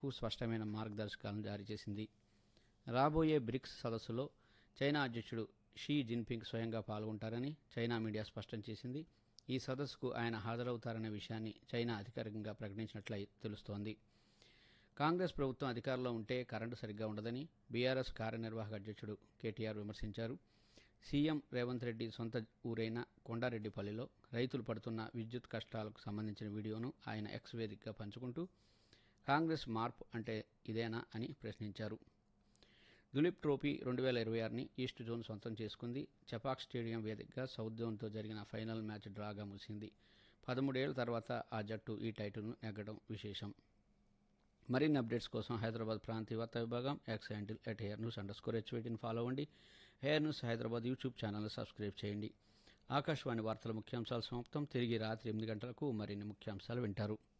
కు స్పష్టమైన మార్గదర్శకాలను జారీ చేసింది రాబోయే బ్రిక్స్ సదస్సులో చైనా అధ్యక్షుడు షీ జిన్పింగ్ స్వయంగా పాల్గొంటారని చైనా మీడియా స్పష్టం చేసింది ఈ సదస్సుకు ఆయన హాజరవుతారనే విషయాన్ని చైనా అధికారికంగా ప్రకటించినట్లు తెలుస్తోంది కాంగ్రెస్ ప్రభుత్వం అధికారంలో ఉంటే కరెంటు సరిగ్గా ఉండదని బీఆర్ఎస్ కార్యనిర్వాహక అధ్యక్షుడు కేటీఆర్ విమర్శించారు సీఎం రేవంత్ రెడ్డి సొంత ఊరైన కొండారెడ్డిపల్లిలో రైతులు పడుతున్న విద్యుత్ కష్టాలకు సంబంధించిన వీడియోను ఆయన ఎక్స్ వేదికగా పంచుకుంటూ కాంగ్రెస్ మార్పు అంటే ఇదేనా అని ప్రశ్నించారు దులీప్ ట్రోఫీ రెండు వేల ఇరవై ఆరుని ఈస్ట్ జోన్ సొంతం చేసుకుంది చపాక్ స్టేడియం వేదికగా సౌత్ జోన్తో జరిగిన ఫైనల్ మ్యాచ్ డ్రాగా ముగిసింది పదమూడేళ్ల తర్వాత ఆ జట్టు ఈ టైటిల్ను నెగ్గడం విశేషం మరిన్ని అప్డేట్స్ కోసం హైదరాబాద్ ప్రాంతీయ వార్తా విభాగం X handle at air news underscore హెచ్వేటిని ఫాలో అవ్వండి హెయిర్ న్యూస్ హైదరాబాద్ యూట్యూబ్ ఛానల్ని సబ్స్క్రైబ్ చేయండి ఆకాశవాణి వార్తల ముఖ్యాంశాలు సమాప్తం తిరిగి రాత్రి ఎనిమిది గంటలకు మరిన్ని ముఖ్యాంశాలు వింటారు